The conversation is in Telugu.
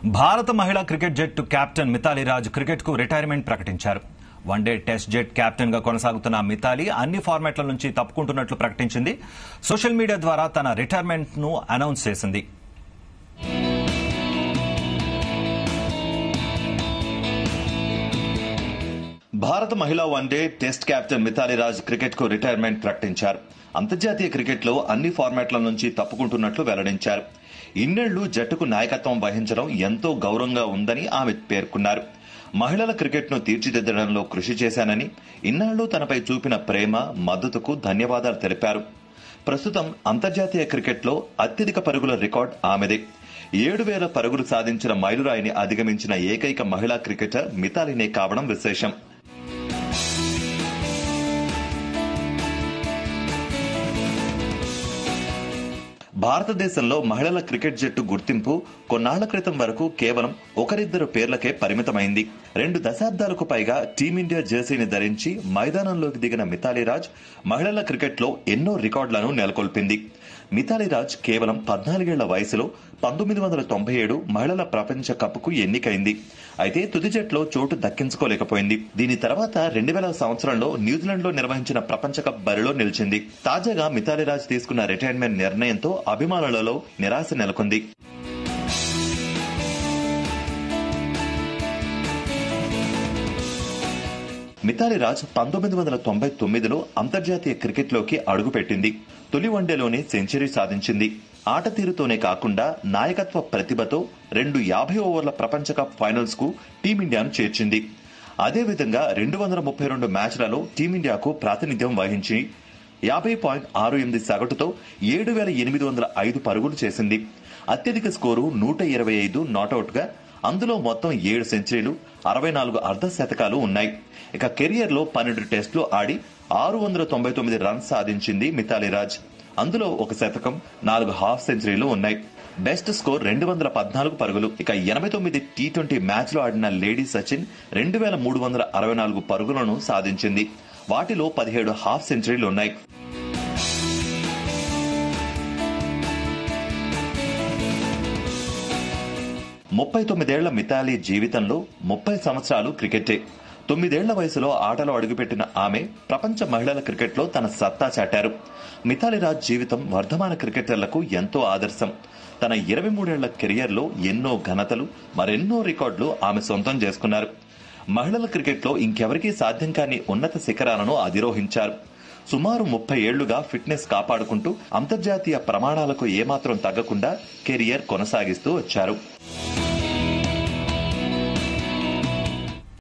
భారత మహిళా క్రికెట్ జట్టు కెప్టెన్ మితాలి రాజ్ క్రికెట్ కు రిటైర్మెంట్ ప్రకటించారు వన్డే టెస్ట్ జట్ కెప్టెన్ గా కొనసాగుతున్న మితాలి అన్ని ఫార్మాట్ల నుంచి తప్పుకుంటున్నట్లు ప్రకటించింది సోషల్ మీడియా ద్వారా తన రిటైర్మెంట్ ను అనౌన్స్ చేసింది భారత మహిళా one day test captain Mithali Raj cricket కు రిటైర్మెంట్ ప్రకటించారు అంతర్జాతీయ క్రికెట్ లో అన్ని ఫార్మాట్ల నుంచి తప్పుకుంటున్నట్లు వెల్లడించారు ఇన్నేళ్లు జట్టుకు నాయకత్వం వహించడం ఎంతో గౌరవంగా ఉందని ఆమె పేర్కొన్నారు మహిళల క్రికెట్ ను తీర్చిదిద్దడంలో కృషి చేశానని ఇన్నాళ్లు తనపై చూపిన ప్రేమ మద్దతుకు ధన్యవాదాలు తెలిపారు ప్రస్తుతం అంతర్జాతీయ క్రికెట్ లో అత్యధిక పరుగుల రికార్డ్ ఆమెదే ఏడు వేల పరుగులు సాధించిన మైలురాయిని అధిగమించిన ఏకైక మహిళా క్రికెటర్ మితాలినే కావడం విశేషం భారతదేశంలో మహిళల క్రికెట్ జట్టు గుర్తింపు కొన్నాళ్ల క్రితం వరకు కేవలం ఒకరిద్దరు పేర్లకే పరిమితమైంది రెండు దశాబ్దాలకు పైగా టీమిండియా జెర్సీని ధరించి మైదానంలోకి దిగిన మితాలి రాజ్ మహిళల క్రికెట్లో ఎన్నో రికార్డులను నెలకొల్పింది మితాలి రాజ్ కేవలం పద్నాలుగేళ్ల వయసులో పంతొమ్మిది వందల తొంభై ఏడు మహిళల ప్రపంచ కప్కు ఎన్నికైంది అయితే తుది జట్లో చోటు దక్కించుకోలేకపోయింది దీని తర్వాత రెండు వేల సంవత్సరంలో న్యూజిలాండ్ లో నిర్వహించిన ప్రపంచ కప్ బరిలో నిలిచింది తాజాగా మితాలి రాజ్ తీసుకున్న రిటైర్మెంట్ నిర్ణయంతో అభిమానులలో నిరాశ నెలకొంది మితాలి రాజ్ పంతొమ్మిది వందల తొంభై తొమ్మిదిలో అంతర్జాతీయ క్రికెట్లోకి అడుగుపెట్టింది తొలి వన్డేలోనే సెంచరీ సాధించింది ఆట తీరుతోనే కాకుండా నాయకత్వ ప్రతిభతో రెండు యాభై ఓవర్ల ప్రపంచ కప్ ఫైనల్స్ కు టీమిండియాను చేర్చింది అదేవిధంగా రెండు వందల ముప్పై రెండు మ్యాచ్లలో టీమిండియాకు ప్రాతినిధ్యం వహించి యాభై పాయింట్ ఆరు ఎనిమిది సగటుతో ఏడు వేల ఎనిమిది వందల ఐదు పరుగులు చేసింది అత్యధిక స్కోరు నూట ఇరవై ఐదు నాటౌట్ గా అందులో మొత్తం ఏడు సెంచరీలు అరవై నాలుగు అర్ధ శతకాలు ఉన్నాయి ఇక కెరియర్ లో పన్నెండు టెస్టులు ఆడి ఆరు వందల తొంభై తొమ్మిది రన్స్ సాధించింది మితాలి రాజ్ అందులో ఒక శతకం నాలుగు హాఫ్ సెంచరీలు ఉన్నాయి బెస్ట్ స్కోర్ రెండు వందల పద్నాలుగు పరుగులు ఇక ఎనభై తొమ్మిది టీ ట్వంటీ మ్యాచ్ లో ఆడిన లేడీ సచిన్ రెండు వేల మూడు వందల అరవై నాలుగు పరుగులను సాధించింది వాటిలో పదిహేడు హాఫ్ సెంచరీలు ఉన్నాయి ముప్పై తొమ్మిదేళ్ల మితాలి జీవితంలో ముప్పై సంవత్సరాలు క్రికెటే తొమ్మిదేళ్ల వయసులో ఆటలో అడుగుపెట్టిన ఆమె ప్రపంచ మహిళల క్రికెట్లో తన సత్తా చాటారు మితాలి రాజ్ జీవితం వర్ధమాన క్రికెటర్లకు ఎంతో ఆదర్శం తన ఇరవై మూడేళ్ల కెరియర్లో ఎన్నో ఘనతలు మరెన్నో రికార్డులు ఆమె సొంతం చేసుకున్నారు మహిళల క్రికెట్లో ఇంకెవరికీ సాధ్యం కాని ఉన్నత శిఖరాలను అధిరోహించారు సుమారు ముప్పై ఏళ్లుగా ఫిట్నెస్ కాపాడుకుంటూ అంతర్జాతీయ ప్రమాణాలకు ఏమాత్రం తగ్గకుండా కెరియర్ కొనసాగిస్తూ వచ్చారు